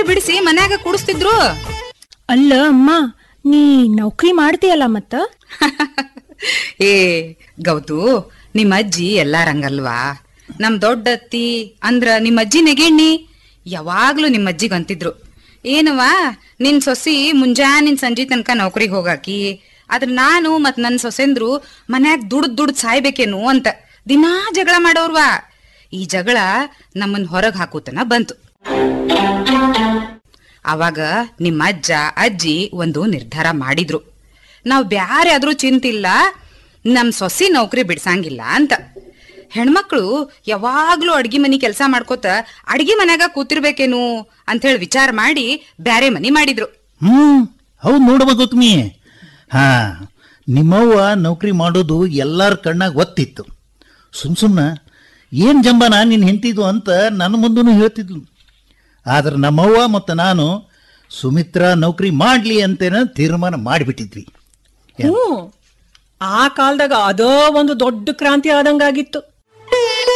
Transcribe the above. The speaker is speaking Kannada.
ಬಿಡಿಸಿ ಮನ್ಯಾಗ ಕುಡಿಸ್ತಿದ್ರು ಅಲ್ಲ ಅಮ್ಮ ನೀ ನೌಕರಿ ಮಾಡ್ತೀಯಲ್ಲ ಮತ್ತ ಏ ಗೌತು ನಿಮ್ಮ ಅಜ್ಜಿ ಎಲ್ಲಾರಂಗಲ್ವಾ ನಮ್ ದೊಡ್ಡ ಅತ್ತಿ ಅಂದ್ರ ನಿಮ್ಮ ಅಜ್ಜಿ ನೆಗೆಣ್ಣಿ ಯಾವಾಗ್ಲೂ ನಿಮ್ಮ ಅಜ್ಜಿಗ್ ಅಂತಿದ್ರು ಏನವಾ ನಿನ್ ಸೊಸಿ ಮುಂಜಾನಿನ್ ಸಂಜೆ ತನಕ ನೌಕರಿಗ್ ಹೋಗಾಕಿ ಆದ್ರ ನಾನು ಮತ್ ನನ್ ಸೊಸೆಂದ್ರು ಮನ್ಯಾಗ ದುಡ್ದ್ ದುಡ್ದ್ ಸಾಯ್ಬೇಕೇನು ಅಂತ ದಿನಾ ಜಗಳ ಮಾಡೋರ್ವಾ ಈ ಜಗಳ ನಮ್ಮನ್ ಹೊರಗ್ ಹಾಕುತನ ಬಂತು ಅವಾಗ ನಿಮ್ಮ ಅಜ್ಜ ಅಜ್ಜಿ ಒಂದು ನಿರ್ಧಾರ ಮಾಡಿದ್ರು ನಾವು ಬ್ಯಾರೆ ಆದ್ರೂ ಚಿಂತಿಲ್ಲ ನಮ್ ಸೊಸಿ ನೌಕರಿ ಬಿಡ್ಸಂಗಿಲ್ಲ ಅಂತ ಹೆಣ್ಮಕ್ಳು ಯಾವಾಗ್ಲೂ ಅಡ್ಗಿ ಮನಿ ಕೆಲಸ ಮಾಡ್ಕೋತ ಅಡ್ಗಿ ಮನ್ಯಾಗ ಕೂತಿರ್ಬೇಕೇನು ಅಂತ ಹೇಳಿ ವಿಚಾರ ಮಾಡಿ ಬ್ಯಾರೆ ಮನಿ ಮಾಡಿದ್ರು ಹ್ಮ್ ಹೌದು ನೋಡ್ಬೇಕು ಗೌತಮಿ ಹಾ ನಿಮ್ಮವ್ವ ನೌಕರಿ ಮಾಡೋದು ಎಲ್ಲಾರ ಕಣ್ಣಾಗ ಒತ್ತಿತ್ತು ಸುಮ್ ಸುಮ್ನ ಏನ್ ಜಂಬನ ನಿನ್ ಹೆಂಡತಿದು ಅಂತ ನನ್ನ ಮುಂದೂ ಹೇಳ್ತಿದ್ಲು ಆದ್ರೆ ನಮ್ಮವ್ವ ಮತ್ತು ನಾನು ಸುಮಿತ್ರಾ ನೌಕರಿ ಮಾಡ್ಲಿ ಅಂತೇನ ತೀರ್ಮಾನ ಮಾಡಿಬಿಟ್ಟಿದ್ವಿ ಹ್ಞೂ ಆ ಕಾಲದಾಗ ಅದೋ ಒಂದು ದೊಡ್ಡ ಕ್ರಾಂತಿ ಆದಂಗಾಗಿತ್ತು